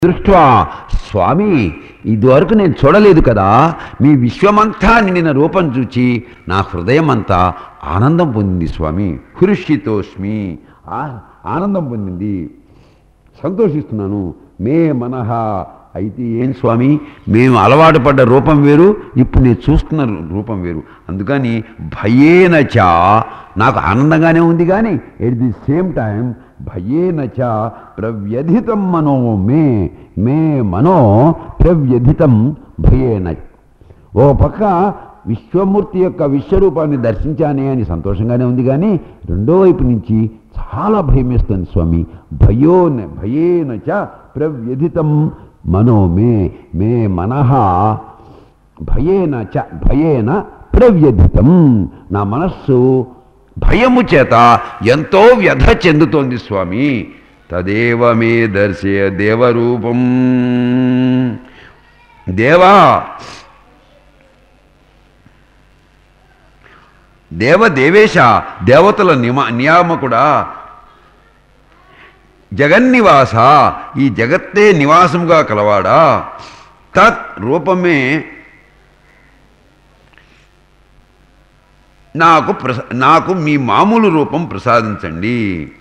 దృష్ట్వా స్వామి ఇదివరకు నేను చూడలేదు కదా మీ విశ్వమంతా నిండిన రూపం చూచి నా హృదయం అంతా ఆనందం పొందింది స్వామి హృషితోష్మి ఆ- ఆనందం పొందింది సంతోషిస్తున్నాను మే మనహ అయితే ఏం స్వామి మేము అలవాటు పడ్డ రూపం వేరు ఇప్పుడు నేను చూస్తున్న రూపం వేరు అందుకని భయేనచ నాకు ఆనందంగానే ఉంది కానీ ఎట్ ది సేమ్ టైం భయేనచ ప్రవ్యధితం మనో మే మే మనో ప్రవ్యధితం భయేన ఓ పక్క విశ్వమూర్తి యొక్క విశ్వరూపాన్ని దర్శించానే అని సంతోషంగానే ఉంది కానీ రెండో వైపు నుంచి చాలా భయం వేస్తుంది స్వామి భయో భయేన చ ప్రవ్యధితం మనో మే మే మనః భయేన చ భయేన ప్రవ్యధితం నా మనస్సు భయము చేత ఎంతో వ్యధ చెందుతోంది స్వామి తదేవ మే దర్శయ దేవరూపం దేవా దేవ దేవేశ దేవతల నిమ నియామకుడా జగన్నివాస ఈ జగత్తే నివాసంగా కలవాడా తత్ రూపమే నాకు ప్రస నాకు మీ మామూలు రూపం ప్రసాదించండి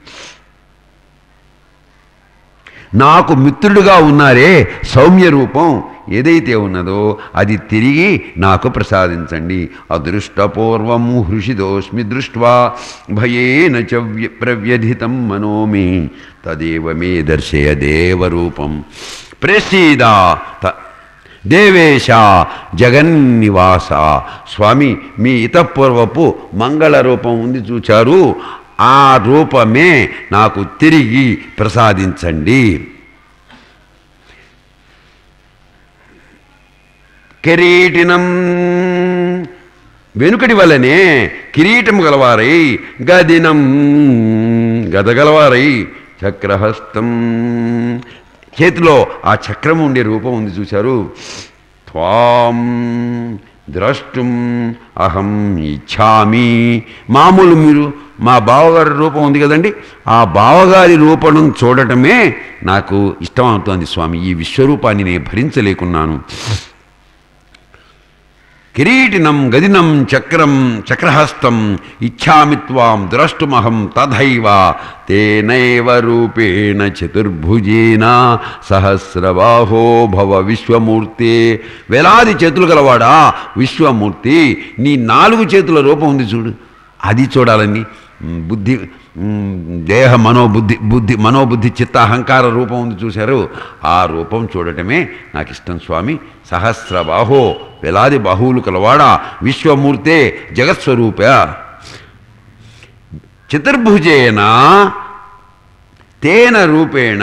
నాకు మిత్రుడుగా ఉన్నారే సౌమ్య రూపం ఏదైతే ఉన్నదో అది తిరిగి నాకు ప్రసాదించండి అదృష్టపూర్వం హృషిదోస్మి దృష్ట్వా భయేన చ వ్య- ప్రవ్యధితం మనో మే తదేవ మే దర్శయ దేవరూపం ప్రసీద త- దేవేశ జగన్నివాస స్వామి మీ ఇతపూర్వపు మంగళ రూపం ఉంది చూచారు ఆ రూపమే నాకు తిరిగి ప్రసాదించండి కిరీటినం వెనుకటి వలనే కిరీటం గలవారై గదినం గదగలవారై చక్రహస్తం చేతిలో ఆ చక్రం ఉండే రూపం ఉంది చూశారు త్వాం ద్రష్టుం అహం ఇచ్చామి మామూలు మీరు మా బావగారి రూపం ఉంది కదండి ఆ బావగారి రూపం చూడటమే నాకు ఇష్టం అవుతోంది స్వామి ఈ విశ్వరూపాన్ని నేను భరించలేకున్నాను కిరీటినం గదినం చక్రం చక్రహస్తం ఇచ్చామి త్వాం ద్రష్టుమహం తథైవ తేనైవ రూపేణ చతుర్భుజేన సహస్రబాహో భవ విశ్వమూర్తే వేలాది చేతులు గలవాడా విశ్వమూర్తి నీ నాలుగు చేతుల రూపం ఉంది చూడు అది చూడాలని మ్, బుద్ధి మ్, దేహ మనోబుద్ధి బుద్ధి మనోబుద్ధి చిత్త అహంకార రూపం ఉంది చూశారు ఆ రూపం చూడటమే నాకు ఇష్టం స్వామి సహస్రబాహో వేలాది బాహువులు కలవాడా విశ్వమూర్తే జగత్స్వరూప చతుర్భుజేన తేన రూపేణ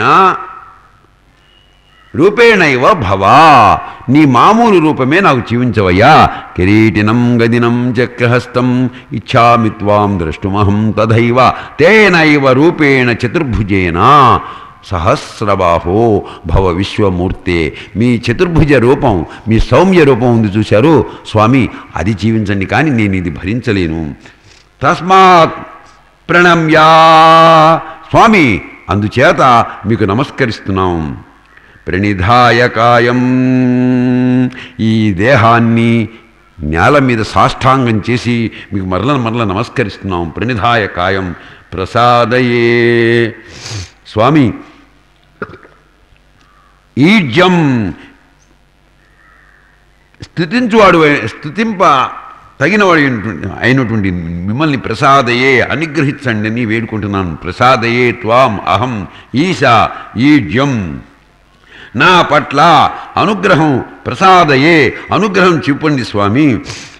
రూపేణైవ భవా నీ మామూలు రూపమే నాకు జీవించవయ్యా కిరీటినం గదినం చక్రహస్తం ఇచ్చామి త్వాం ద్రష్టుమహం తథైవ తేనైవ రూపేణ చతుర్భుజేన సహస్రబాహో భవ విశ్వమూర్తే మీ చతుర్భుజ రూపం మీ సౌమ్య రూపం ఉంది చూశారు స్వామి అది జీవించండి కానీ నేను ఇది భరించలేను తస్మాత్ ప్రణమ్యా స్వామి అందుచేత మీకు నమస్కరిస్తున్నాం ప్రణిధాయ కాయం ఈ దేహాన్ని నేల మీద సాష్టాంగం చేసి మీకు మరల మరల నమస్కరిస్తున్నాం ప్రణిధాయ కాయం ప్రసాదయే స్వామి ఈడ్యం స్థుతించువాడు స్థుతింప తగినవాడు అయినటువంటి- అయినటువంటి మిమ్మల్ని ప్రసాదయే అనుగ్రహించండి అని వేడుకుంటున్నాను ప్రసాదయే త్వాం అహం ఈశా ఈడ్యం నా పట్ల అనుగ్రహం ప్రసాదయే అనుగ్రహం చూపండి స్వామి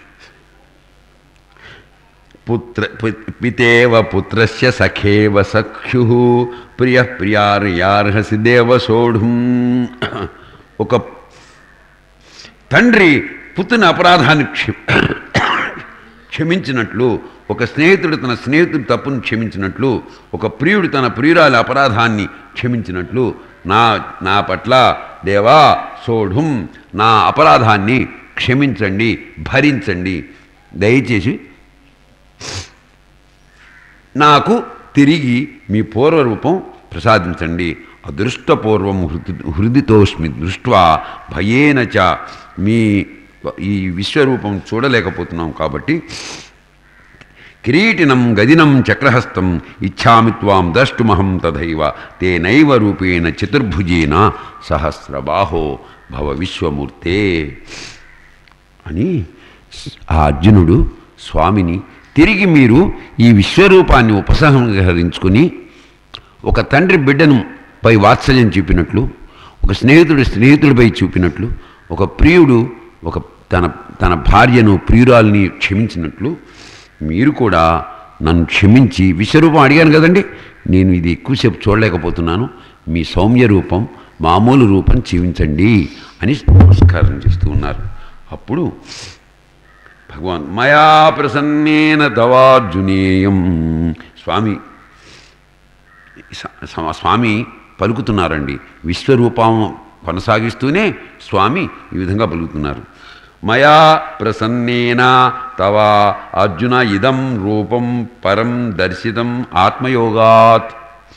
పుత్ర పు- పితేవ పుత్రస్య సఖేవ సఖ్యు ప్రియ ప్రియార్యార్హసి దేవ సోఢుం ఒక తండ్రి పుత్రుని అపరాధాన్ని క్షి క్షమించినట్లు ఒక స్నేహితుడు తన స్నేహితుడి తప్పును క్షమించినట్లు ఒక ప్రియుడు తన ప్రియురాలి అపరాధాన్ని క్షమించినట్లు నా నా పట్ల దేవా సోఢుం నా అపరాధాన్ని క్షమించండి భరించండి దయచేసి నాకు తిరిగి మీ పూర్వరూపం ప్రసాదించండి అదృష్టపూర్వం హృది హృదితోస్మి దృష్ట్వా భయేన చ మీ ఈ విశ్వరూపం చూడలేకపోతున్నాం కాబట్టి కిరీటినం గదినం చక్రహస్తం ఇచ్చామి త్వాం ద్రష్టుమహం తథైవ తేనైవ రూపేణ చతుర్భుజేన సహస్రబాహో భవ విశ్వమూర్తే అని ఆ అర్జునుడు స్వామిని తిరిగి మీరు ఈ విశ్వరూపాన్ని ఉపసంహరించుకుని ఒక తండ్రి బిడ్డను పై వాత్సల్యం చూపినట్లు ఒక స్నేహితుడు స్నేహితుడిపై చూపినట్లు ఒక ప్రియుడు ఒక తన తన భార్యను ప్రియురాల్ని క్షమించినట్లు మీరు కూడా నన్ను క్షమించి విశ్వరూపం అడిగాను కదండి నేను ఇది ఎక్కువసేపు చూడలేకపోతున్నాను మీ సౌమ్య రూపం మామూలు రూపం జీవించండి అని నమస్కారం చేస్తూ ఉన్నారు అప్పుడు భగవాన్ మయా ప్రసన్నేన తవార్జునేయం స్వామి స- సమ- స్వామి పలుకుతున్నారండి విశ్వరూపం కొనసాగిస్తూనే స్వామి ఈ విధంగా పలుకుతున్నారు మయా ప్రసన్నేన తవ అర్జున ఇదం రూపం పరం దర్శితం ఆత్మయోగాత్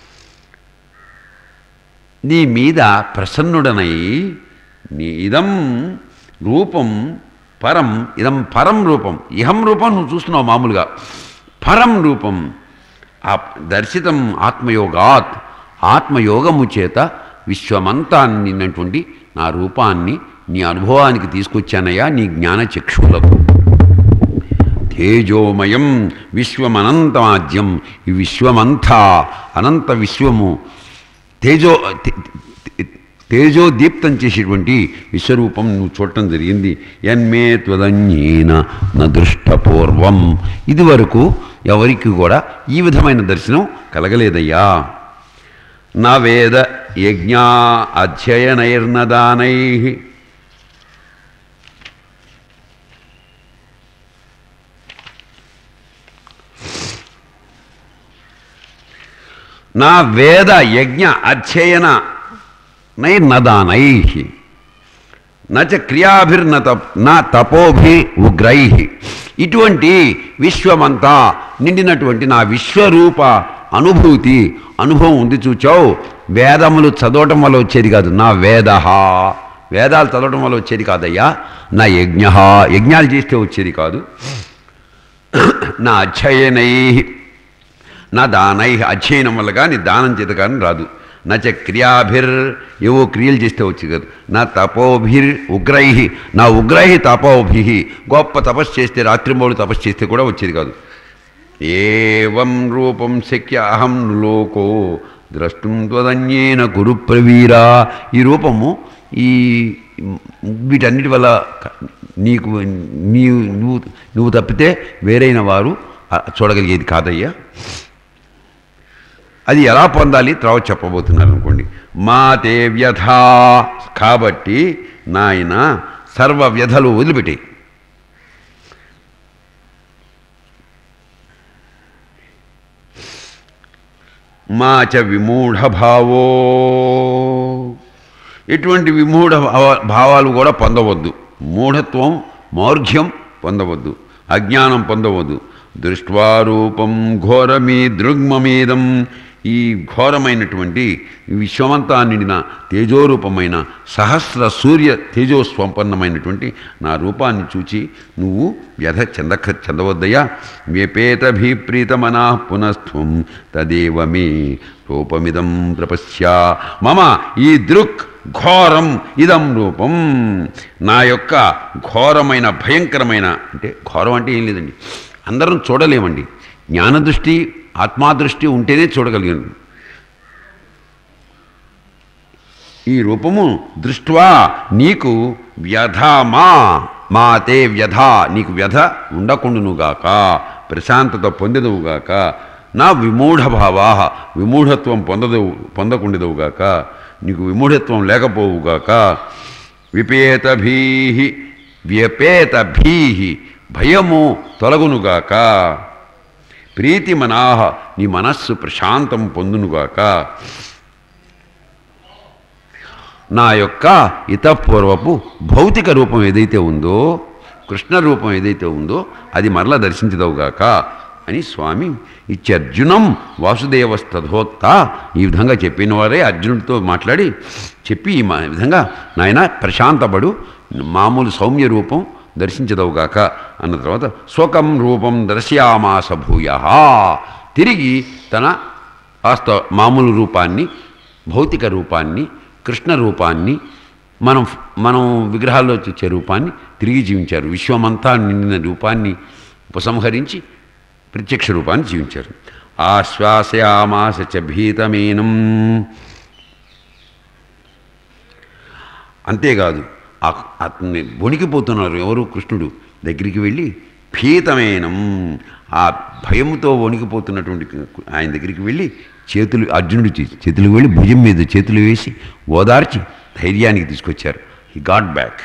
నీ మీద ప్రసన్నుడనై నీ ఇదం రూపం పరం ఇదం పరం రూపం ఇహం రూపం నువ్వు చూస్తున్నావు మామూలుగా పరం రూపం ఆ దర్శితం ఆత్మయోగాత్ ఆత్మయోగము చేత విశ్వమంతా నిన్నటువంటి నా రూపాన్ని నీ అనుభవానికి తీసుకొచ్చానయ్యా నీ జ్ఞాన చక్షువులకు తేజోమయం విశ్వమనంతమాద్యం ఈ విశ్వమంతా అనంత విశ్వము తేజో తే- తే- తేజోదీప్తం చేసేటువంటి విశ్వరూపం నువ్వు చూడటం జరిగింది ఎన్మే త్వదన్యేన నదృష్టపూర్వం ఇదివరకు ఎవరికి కూడా ఈ విధమైన దర్శనం కలగలేదయ్యా నా వేద యజ్ఞా అధ్యయనైర్నదానై నా వేద యజ్ఞ అధ్యయన నైర్నదానై నచ క్రియాభిర్న తప్ నా తపోభి ఉగ్రై ఇటువంటి విశ్వమంతా నిండినటువంటి నా విశ్వరూప అనుభూతి అనుభవం ఉంది చూచావు వేదములు చదవటం వల్ల వచ్చేది కాదు నా వేద వేదాలు చదవటం వల్ల వచ్చేది కాదయ్యా నా యజ్ఞ యజ్ఞాలు చేస్తే వచ్చేది కాదు నా అధ్యయనై నా దానై అధ్యయనం వల్ల కానీ దానం చేత కానీ రాదు నచ క్రియాభిర్ ఏవో క్రియలు చేస్తే వచ్చి కాదు నా తపోభిర్ ఉగ్రై నా ఉగ్రై తపోభి గొప్ప తపస్సు చేస్తే రాత్రింబోడు తపస్సు చేస్తే కూడా వచ్చేది కాదు ఏవం రూపం శక్య అహం లోకో ద్రష్టం త్వదన్యేన కురు ప్రవీరా ఈ రూపము ఈ వీటన్నిటి వల్ల క- నీకు నీవు నువ్వు నువ్వు తప్పితే వేరైన వారు ఆ, చూడగలిగేది కాదయ్యా అది ఎలా పొందాలి తర్వాత చెప్పబోతున్నారు అనుకోండి మాతే వ్యధ కాబట్టి నాయన సర్వ వ్యధలు వదిలిపెట్టాయి మా చ విమూఢభావో ఇటువంటి విమూఢ భావ- భావాలు కూడా పొందవద్దు మూఢత్వం మౌర్ఘ్యం పొందవద్దు అజ్ఞానం పొందవద్దు దృష్ట్వారూపం ఘోరమీ దృగ్మమీదం ఈ ఘోరమైనటువంటి ఈ విశ్వమంతా నిండిన తేజోరూపమైన సహస్ర సూర్య తేజోస్వంపన్నమైనటువంటి నా రూపాన్ని చూచి నువ్వు వ్యధ చెందక చెందవద్దయ్యా వ్యపేతభిప్రీతమనా పునఃస్థం తదేవ మే రూపమిదం ప్రపశ్య మమ ఈ దృక్ ఘోరం ఇదం రూపం నా యొక్క ఘోరమైన భయంకరమైన అంటే ఘోరం అంటే ఏం లేదండి అందరం చూడలేమండి జ్ఞానదృష్టి ఆత్మాదృష్టి ఉంటేనే చూడగలిగాను ఈ రూపము దృష్ట్వా నీకు వ్యధమా మాతే వ్యధ నీకు వ్యధ ఉండకుండునుగాక ప్రశాంతత పొందదువుగాక నా విమూఢభావా విమూఢత్వం పొందదు పొందకుండదువుగాక నీకు విమూఢత్వం లేకపోవుగాక విపేతభీ వ్యపేతభీ భయము తొలగునుగాక ప్రీతి మనాహ నీ మనస్సు ప్రశాంతం పొందునుగాక నా యొక్క ఇతపూర్వపు భౌతిక రూపం ఏదైతే ఉందో కృష్ణ రూపం ఏదైతే ఉందో అది మరలా దర్శించదవుగాక అని స్వామి ఇత్యర్జునం వాసుదేవస్తథోక్త ఈ విధంగా చెప్పిన వారే అర్జునుడితో మాట్లాడి చెప్పి ఈ మా- విధంగా నాయన ప్రశాంతపడు మామూలు సౌమ్య రూపం దర్శించదవుగాక అన్న తర్వాత స్వకం రూపం దర్శయామాస భూయ తిరిగి తన వాస్తవ మామూలు రూపాన్ని భౌతిక రూపాన్ని కృష్ణ రూపాన్ని మనం మనం విగ్రహాల్లో చూచే రూపాన్ని తిరిగి జీవించారు విశ్వమంతా నిండిన రూపాన్ని ఉపసంహరించి ప్రత్యక్ష రూపాన్ని జీవించారు ఆశ్వాసయామాస చ భీతమేనం అంతేకాదు ఆ- అతన్ని వణికిపోతున్నారు ఎవరు కృష్ణుడు దగ్గరికి వెళ్ళి భీతమేనం ఆ భయంతో వణికిపోతున్నటువంటి ఆయన దగ్గరికి వెళ్ళి చేతులు అర్జునుడి చే- చేతులు వెళ్ళి భుజం మీద చేతులు వేసి ఓదార్చి ధైర్యానికి తీసుకొచ్చారు హీ గాట్ బ్యాక్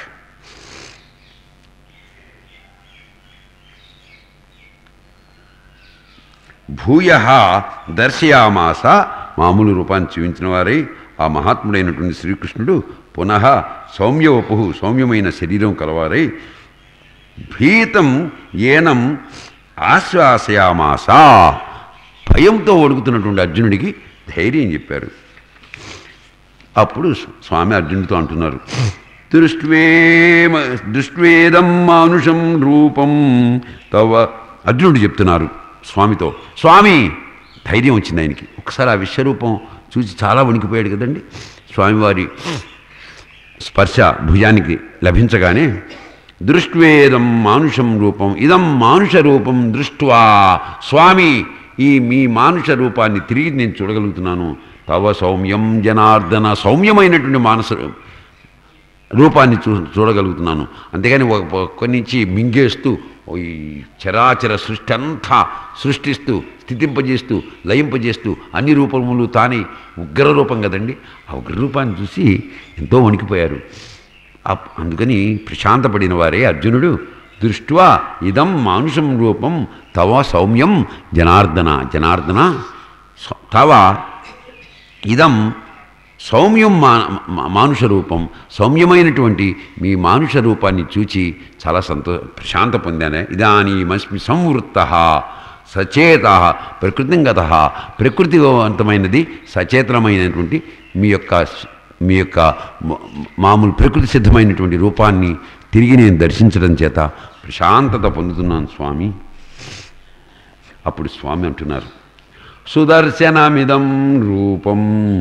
భూయ దర్శయామాస మామూలు రూపాన్ని చూపించిన వారై ఆ మహాత్ముడైనటువంటి శ్రీకృష్ణుడు పునః సౌమ్యవపు సౌమ్యమైన శరీరం కలవారై భీతం ఏనం ఆశ్వాసయామాస భయంతో వణుకుతున్నటువంటి అర్జునుడికి ధైర్యం చెప్పారు అప్పుడు స్వామి అర్జునుడితో అంటున్నారు దృష్ట్వేమ దృష్ట్వేదం మానుషం రూపం తవ అర్జునుడు చెప్తున్నారు స్వామితో స్వామి ధైర్యం వచ్చింది ఆయనకి ఒకసారి ఆ విశ్వరూపం చూసి చాలా వణికిపోయాడు కదండి స్వామివారి స్పర్శ భుజానికి లభించగానే దృష్ట్వేదం మానుషం రూపం ఇదం మానుష రూపం దృష్ట్వా స్వామి ఈ మీ మానుష రూపాన్ని తిరిగి నేను చూడగలుగుతున్నాను తవ సౌమ్యం జనార్దన సౌమ్యమైనటువంటి మానస రూపాన్ని చూ చూడగలుగుతున్నాను అంతేగాని ఒక పక్క నుంచి మింగేస్తూ ఈ చరాచర సృష్టి అంతా సృష్టిస్తూ స్థితింపజేస్తూ లయింపజేస్తూ అన్ని రూపములు తానే ఉగ్ర రూపం కదండి ఆ ఉగ్ర రూపాన్ని చూసి ఎంతో వణికిపోయారు అప్- అందుకని ప్రశాంతపడిన వారే అర్జునుడు దృష్ట్వా ఇదం మానుషం రూపం తవ సౌమ్యం జనార్దన జనార్దన స- తవ ఇదం సౌమ్యం మా మా- మానుష రూపం సౌమ్యమైనటువంటి మీ మానుష రూపాన్ని చూచి చాలా సంతో ప్రశాంత పొందానే ఇదానీమస్మి సంవృత్త సచేత ప్రకృతిగత ప్రకృతివంతమైనది సచేతనమైనటువంటి మీ యొక్క స్- మీ యొక్క మా- మామూలు ప్రకృతి సిద్ధమైనటువంటి రూపాన్ని తిరిగి నేను దర్శించడం చేత ప్రశాంతత పొందుతున్నాను స్వామి అప్పుడు స్వామి అంటున్నారు సుదర్శనమిదం రూపం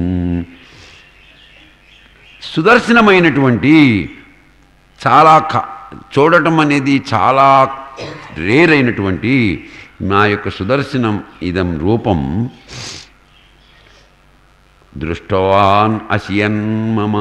సుదర్శనమైనటువంటి చాలా క- చూడటం అనేది చాలా రేర్ అయినటువంటి నా యొక్క సుదర్శనం ఇదం రూపం దృష్టవాన్ అసియన్ మమ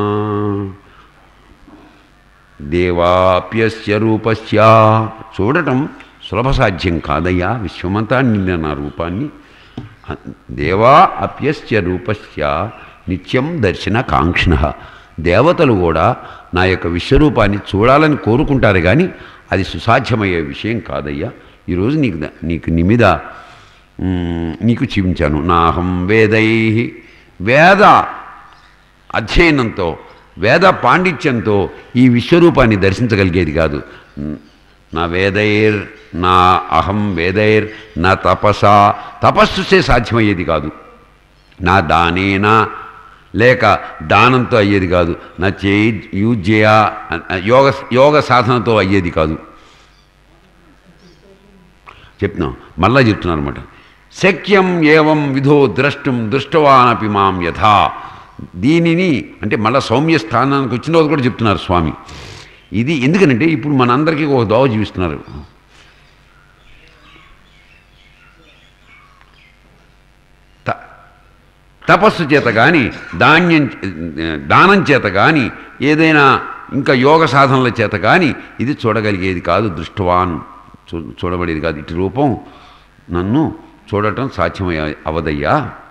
దేవాప్యస్య రూపస్య చూడటం సులభ సాధ్యం కాదయ్యా విశ్వమంతా నిండిన నా రూపాన్ని దేవా అప్యస్య రూపస్య నిత్యం దర్శన కాంక్షణ దేవతలు కూడా నా యొక్క విశ్వరూపాన్ని చూడాలని కోరుకుంటారు కానీ అది సుసాధ్యమయ్యే విషయం కాదయ్యా ఈరోజు నీకు ద- నీకు నీ మీద మ్, నీకు చూపించాను నాహం వేదై వేద అధ్యయనంతో వేద పాండిత్యంతో ఈ విశ్వరూపాన్ని దర్శించగలిగేది కాదు న్- నా వేదైర్ నా అహం వేదైర్ నా తపస తపస్సుసే సాధ్యమయ్యేది కాదు నా దానేనా లేక దానంతో అయ్యేది కాదు నా చేయి యూజ్ చేయ యోగ యోగ సాధనతో అయ్యేది కాదు చెప్తున్నాం మళ్ళా చెప్తున్నారు అనమాట శక్యం ఏవం విధో ద్రష్టం దృష్టవానపి మాం యథా దీనిని అంటే మళ్ళా సౌమ్య స్థానానికి వచ్చిన రోజు కూడా చెప్తున్నారు స్వామి ఇది ఎందుకనంటే ఇప్పుడు మనందరికీ ఒక దోవ జీవిస్తున్నారు త- తపస్సు చేత కానీ ధాన్యం దానం చేత కానీ ఏదైనా ఇంకా యోగ సాధనల చేత కానీ ఇది చూడగలిగేది కాదు దృష్టవాన్ చూ చూడబడేది కాదు ఇటు రూపం నన్ను చూడటం సాధ్యమయ్య అవదయ్యా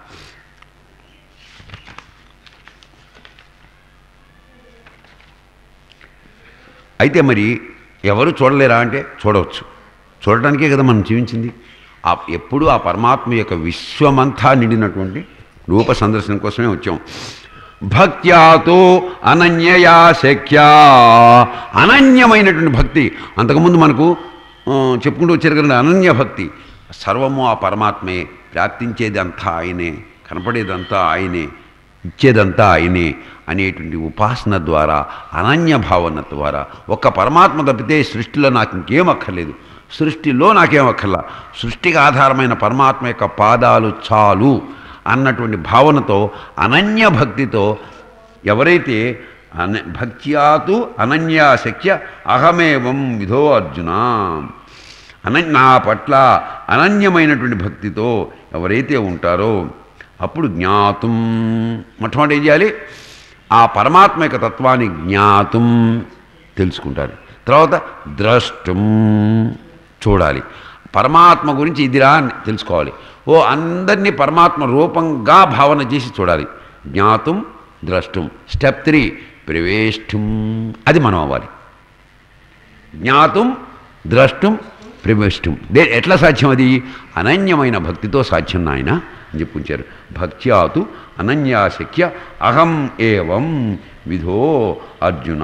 అయితే మరి ఎవరు చూడలేరా అంటే చూడవచ్చు చూడటానికే కదా మనం జీవించింది ఆ ఎప్పుడూ ఆ పరమాత్మ యొక్క విశ్వమంతా నిండినటువంటి రూప సందర్శనం కోసమే వచ్చాం భక్త్యాతో అనన్యయా శక్యా అనన్యమైనటువంటి భక్తి అంతకుముందు మనకు ఆ, చెప్పుకుంటూ వచ్చారు కదండి అనన్య భక్తి సర్వము ఆ పరమాత్మే ప్రాప్తించేది అంతా ఆయనే కనపడేదంతా ఆయనే ఇచ్చేదంతా ఆయనే అనేటువంటి ఉపాసన ద్వారా అనన్య భావన ద్వారా ఒక్క పరమాత్మ తప్పితే సృష్టిలో నాకు ఇంకేం అక్కర్లేదు సృష్టిలో నాకేం అక్కర్లా సృష్టికి ఆధారమైన పరమాత్మ యొక్క పాదాలు చాలు అన్నటువంటి భావనతో అనన్య భక్తితో ఎవరైతే అన భక్త్యాతు అనన్యాశక్య అహమేవం విధో అర్జున అన నా పట్ల అనన్యమైనటువంటి భక్తితో ఎవరైతే ఉంటారో అప్పుడు జ్ఞాతం మొట్టమొదటి ఏం చేయాలి ఆ పరమాత్మ యొక్క తత్వాన్ని జ్ఞాతం తెలుసుకుంటారు తర్వాత ద్రష్టం చూడాలి పరమాత్మ గురించి ఇదిరా అని తెలుసుకోవాలి ఓ అందరినీ పరమాత్మ రూపంగా భావన చేసి చూడాలి జ్ఞాతం ద్రష్టం స్టెప్ త్రీ ప్రవేష్టం అది మనం అవ్వాలి జ్ఞాతం ద్రష్టం ప్రవేష్టం దే ఎట్లా సాధ్యం అది అనన్యమైన భక్తితో సాధ్యం నాయన అని చెప్పుంచారు భక్త్యాతు అనన్యాశక్య అహం ఏవం విధో అర్జున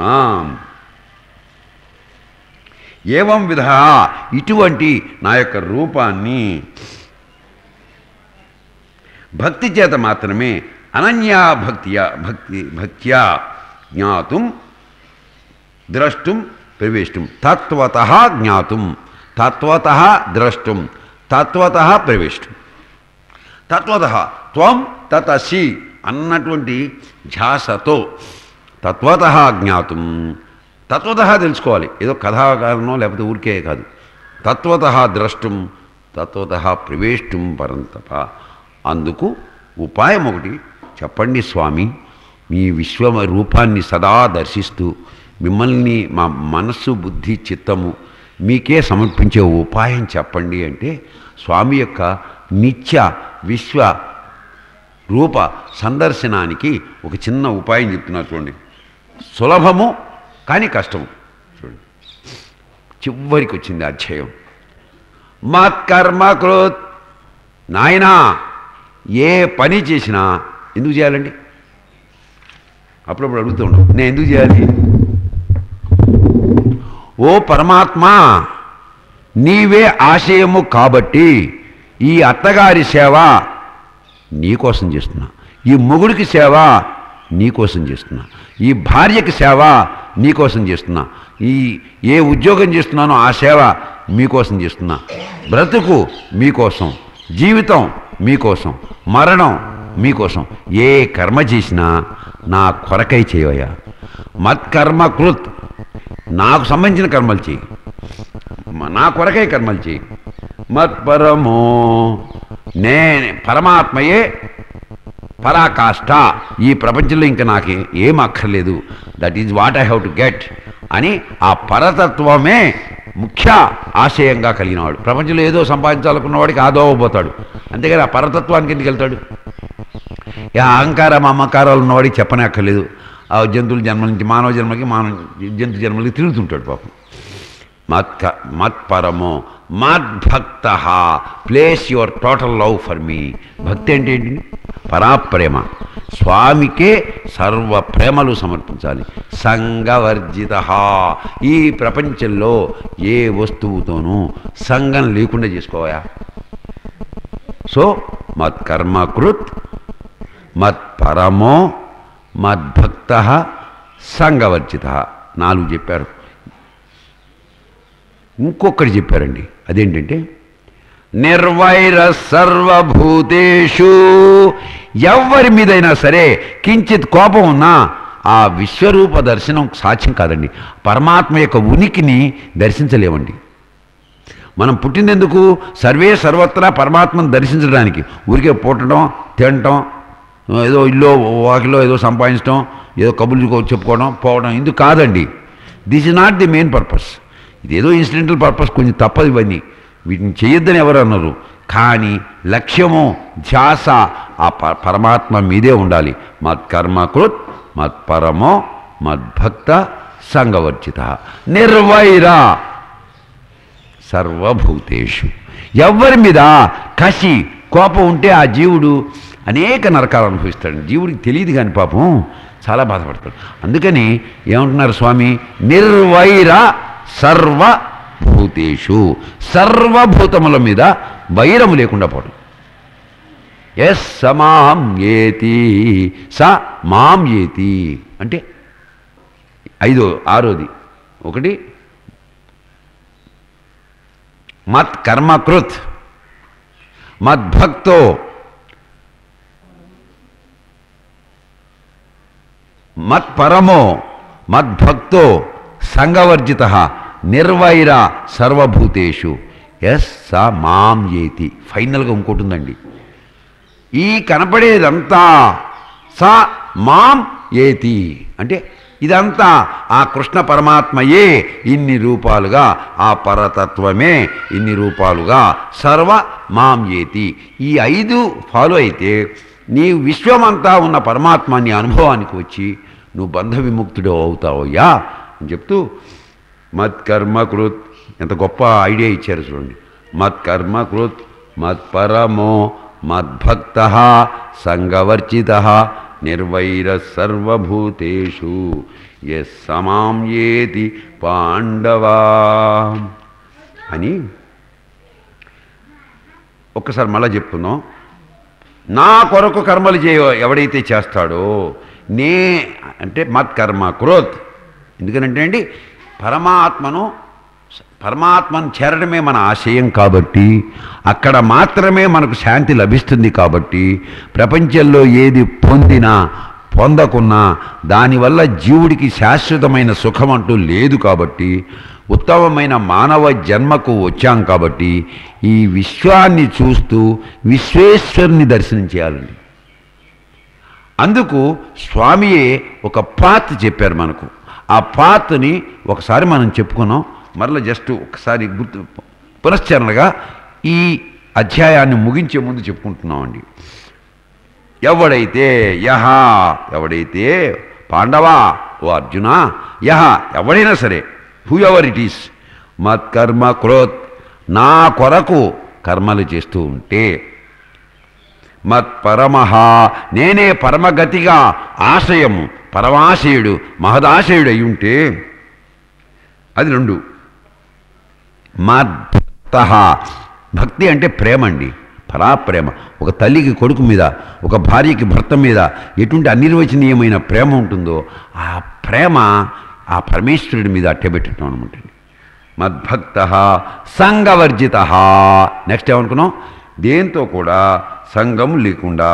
ఏవం విధ ఇటువంటి నా యొక్క రూపాన్ని భక్తి చేత మాత్రమే అనన్యా భక్తియా భక్తి భక్త్యా జ్ఞాతుం ద్రష్టుం ప్రవేష్టం తత్వత జ్ఞాతుం తత్వత ద్రష్టుం తత్వత ప్రవేష్టం తత్వత త్వం తతసి అన్నటువంటి ధ్యాసతో తత్వత జ్ఞాతం తత్వత తెలుసుకోవాలి ఏదో కథాకారణం లేకపోతే ఊరికే కాదు తత్వత ద్రష్టం తత్వత ప్రవేష్టం పరంతప అందుకు ఉపాయం ఒకటి చెప్పండి స్వామి మీ విశ్వ రూపాన్ని సదా దర్శిస్తూ మిమ్మల్ని మా మనస్సు బుద్ధి చిత్తము మీకే సమర్పించే ఉపాయం చెప్పండి అంటే స్వామి యొక్క నిత్య విశ్వ రూప సందర్శనానికి ఒక చిన్న ఉపాయం చెప్తున్నారు చూడండి సులభము కానీ కష్టము చూడండి చివరికి వచ్చింది అధ్యాయం మత్కర్మ కృత్ నాయనా ఏ పని చేసినా ఎందుకు చేయాలండి అప్పుడప్పుడు అడుగుతూ ఉన్నాం నేను ఎందుకు చేయాలి ఓ పరమాత్మ నీవే ఆశయము కాబట్టి ఈ అత్తగారి సేవ నీకోసం చేస్తున్నా ఈ మొగుడికి సేవ నీకోసం చేస్తున్నా ఈ భార్యకి సేవ నీకోసం చేస్తున్నా ఈ ఏ ఉద్యోగం చేస్తున్నానో ఆ సేవ మీకోసం చేస్తున్నా బ్రతుకు మీకోసం జీవితం మీకోసం మరణం మీకోసం ఏ కర్మ చేసినా నా కొరకై చేయవయ్యా మత్కర్మ కృత్ నాకు సంబంధించిన కర్మలు చేయి మ- నా కొరకై కర్మలు చేయి మత్పరమో నేను పరమాత్మయే పరాకాష్ట ఈ ప్రపంచంలో ఇంకా నాకు ఏం అక్కర్లేదు that is what I have to get అని ఆ పరతత్వమే ముఖ్య ఆశయంగా కలిగినవాడు ప్రపంచంలో ఏదో సంపాదించాలనుకున్న వాడికి ఆదోవబోతాడు అంతేగాని ఆ పరతత్వానికి ఎందుకు వెళ్తాడు ఈ అహంకారం అమ్మకారాలు ఉన్నవాడికి చెప్పనే అక్కర్లేదు ఆ జంతువుల జన్మ నుంచి మానవ జన్మకి మానవ జంతు జన్మలకి తిరుగుతుంటాడు పాపం మత్ మత్పరమో మద్భక్త place your total love for me భక్తి అంటే ఏంటి పరాప్రేమ స్వామికే సర్వ ప్రేమలు సమర్పించాలి సంగవర్జిత ఈ ప్రపంచంలో ఏ వస్తువుతోనూ సంగం లేకుండా చేసుకోవా సో మత్కర్మకృత్ మత్పరమో మద్భక్త సంగవర్జిత నాలుగు చెప్పారు ఇంకొకటి చెప్పారండి అదేంటంటే నిర్వైర సర్వభూతేషు ఎవరి మీదైనా సరే కించిత్ కోపం ఉన్నా ఆ విశ్వరూప దర్శనం సాధ్యం కాదండి పరమాత్మ యొక్క ఉనికిని దర్శించలేమండి మనం పుట్టినందుకు సర్వే సర్వత్రా పరమాత్మను దర్శించడానికి ఊరికే పుట్టడం తినటం ఏదో ఇల్లు వాకిలో ఏదో సంపాదించడం ఏదో కబుర్లు చెప్పుకోవడం పోవడం ఇందుకు కాదండి this is not the main purpose ఇదేదో ఇన్సిడెంటల్ పర్పస్ కొంచెం తప్పదు ఇవన్నీ వీటిని చేయొద్దని ఎవరు అన్నారు కానీ లక్ష్యము ధ్యాస ఆ ప- పరమాత్మ మీదే ఉండాలి మత్కర్మకృత్ మత్పరమో మద్భక్త సంగవర్జిత నిర్వైరా సర్వభూతేషు ఎవరి మీద కసి కోపం ఉంటే ఆ జీవుడు అనేక నరకాలు అనుభవిస్తాడు జీవుడికి తెలియదు కానీ పాపం చాలా బాధపడతాడు అందుకని ఏమంటున్నారు స్వామి నిర్వైర సర్వ భూతేషు సర్వభూతముల మీద వైరము లేకుండా పోవడం ఎస్ సమాం ఏతి స మాం ఏతి అంటే ఐదో ఆరోది ఒకటి మత్ కర్మకృత్ మద్భక్తో మత్పరమో మద్భక్తో సంగవర్జిత నిర్వైర సర్వభూతేషు ఎస్ స మాం ఏతి ఫైనల్గా ఇంకోటి ఉందండి ఈ కనపడేదంతా స మాం ఏతి అంటే ఇదంతా ఆ కృష్ణ పరమాత్మయే ఇన్ని రూపాలుగా ఆ పరతత్వమే ఇన్ని రూపాలుగా సర్వ మాం ఏతి ఈ ఐదు ఫాలో అయితే నీ విశ్వమంతా ఉన్న పరమాత్మాన్ని అనుభవానికి వచ్చి నువ్వు బంధ విముక్తుడు అవుతావయ్యా అని చెప్తూ మత్కర్మకృత్ ఎంత గొప్ప ఐడియా ఇచ్చారు చూడండి మత్కర్మకృత్ మత్పరమో మద్భక్త సంగవర్జిత నిర్వైర సర్వభూతేషు ఎస్ సమాం ఏతి పాండవా అని ఒక్కసారి మళ్ళా చెప్పుకుందాం నా కొరకు కర్మలు చేయ ఎవడైతే చేస్తాడో నే అంటే మత్ కర్మ క్రోత్ ఎందుకనంటే అండి పరమాత్మను పరమాత్మను చేరడమే మన ఆశయం కాబట్టి అక్కడ మాత్రమే మనకు శాంతి లభిస్తుంది కాబట్టి ప్రపంచంలో ఏది పొందినా పొందకున్నా దానివల్ల జీవుడికి శాశ్వతమైన సుఖం అంటూ లేదు కాబట్టి ఉత్తమమైన మానవ జన్మకు వచ్చాం కాబట్టి ఈ విశ్వాన్ని చూస్తూ విశ్వేశ్వరుని దర్శనం చేయాలండి అందుకు స్వామియే ఒక పాత్ చెప్పారు మనకు ఆ పాత్ని ఒకసారి మనం చెప్పుకున్నాం మరలా జస్ట్ ఒకసారి గుర్తు పునశ్చరణగా ఈ అధ్యాయాన్ని ముగించే ముందు చెప్పుకుంటున్నామండి ఎవడైతే యహ ఎవడైతే పాండవా ఓ అర్జున యహ ఎవడైనా సరే హూ ఎవర్ ఇట్ ఈస్ మత్కర్మ క్రోత్ నా కొరకు కర్మలు చేస్తూ ఉంటే మత్పరమహ నేనే పరమగతిగా ఆశయము పరమాశయుడు మహదాశయుడు అయి ఉంటే అది రెండు మద్భక్త భక్తి అంటే ప్రేమ అండి పరాప్రేమ ఒక తల్లికి కొడుకు మీద ఒక భార్యకి భర్త మీద ఎటువంటి అనిర్వచనీయమైన ప్రేమ ఉంటుందో ఆ ప్రేమ ఆ పరమేశ్వరుడి మీద అట్టబెట్టడం అనమాట మద్భక్త సంగవర్జిత నెక్స్ట్ ఏమనుకున్నాం దేంతో కూడా సంఘం లేకుండా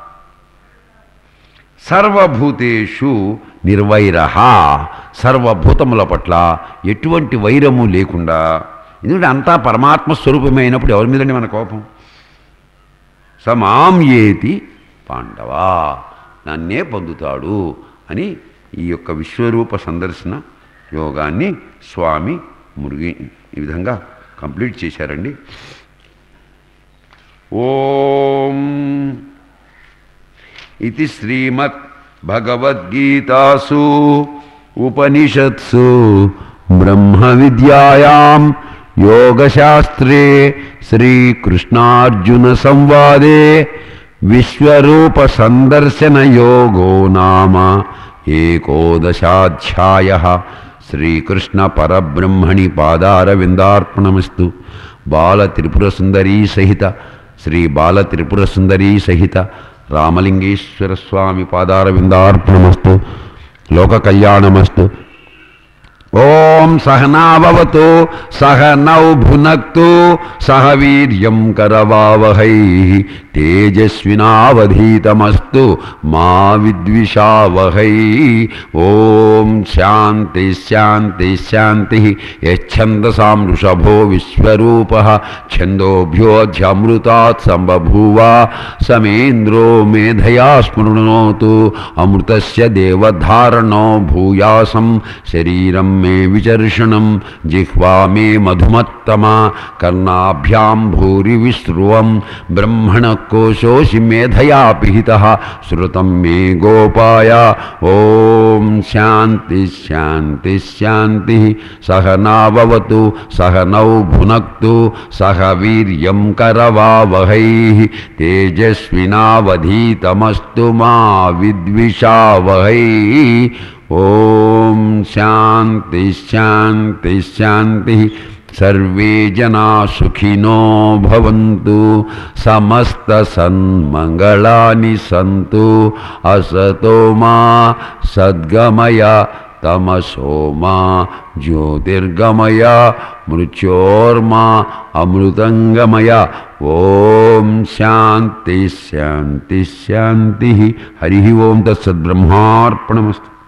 సర్వభూతేషు నిర్వైర సర్వభూతముల పట్ల ఎటువంటి వైరము లేకుండా ఎందుకంటే అంతా పరమాత్మ స్వరూపమైనప్పుడు ఎవరి మీదండి మన కోపం సమాం ఏతి పాండవా నన్నే పొందుతాడు అని ఈ యొక్క విశ్వరూప సందర్శన యోగాన్ని స్వామి మురిగి ఈ విధంగా కంప్లీట్ చేశారండి ఓం ఇది శ్రీమద్ భగవద్గీతాసు ఉపనిషత్సు బ్రహ్మ విద్యాయాం యోగశాస్త్రే శ్రీకృష్ణార్జున సంవాదే విశ్వరూప సందర్శన యోగో నామ ఏకోదశాధ్యాయ శ్రీకృష్ణ పరబ్రహ్మణి పాదారవిందార్పణమస్తు బాల త్రిపుర సుందరీ సహిత శ్రీ బాల త్రిపుర సుందరీ సహిత రామలింగేశ్వర స్వామి పాదారవిందార్పణమస్తు లోక కళ్యాణమస్తు ఓం సహనావతు సహనౌ భునక్తు సహ వీర్యం కరవావహై తేజస్వినావధీతమస్తు మా విద్విషావహై ఓం శాంతి శాంతి శాంతి యఛందసాం వృషభో విశ్వరూప ఛందోభ్యోధ్యమృతాత్ సంబభూవ సమేంద్రో మేధయా స్మృణోతు అమృతస్య దేవధారణో భూయాసం శరీరం మే విచర్షణం జిహ్వా మే మధుమత్తమా కర్ణాభ్యాం భూరి విశ్రువం బ్రహ్మణ కోశోషి మేధయా పిహిత శృతం మే గోపాయ ఓం శాంతి శాంతి శాంతి సహనావతు సహనౌ భునక్తు సహ వీర్యం కరవావహై తేజస్వినావధీతమస్తు మా విద్విషావహై ఓం శాంతి శాంతి శాంతి సర్వే జనా సుఖినో భవంతు సమస్త సన్మంగళాని సంతు అసతో మా సద్గమయ తమసో మా జ్యోతిర్గమయ మృత్యోర్మా అమృతంగమయ ఓం శాంతి శాంతి శాంతి హరి ఓం తత్సద్బ్రహ్మార్పణమస్తు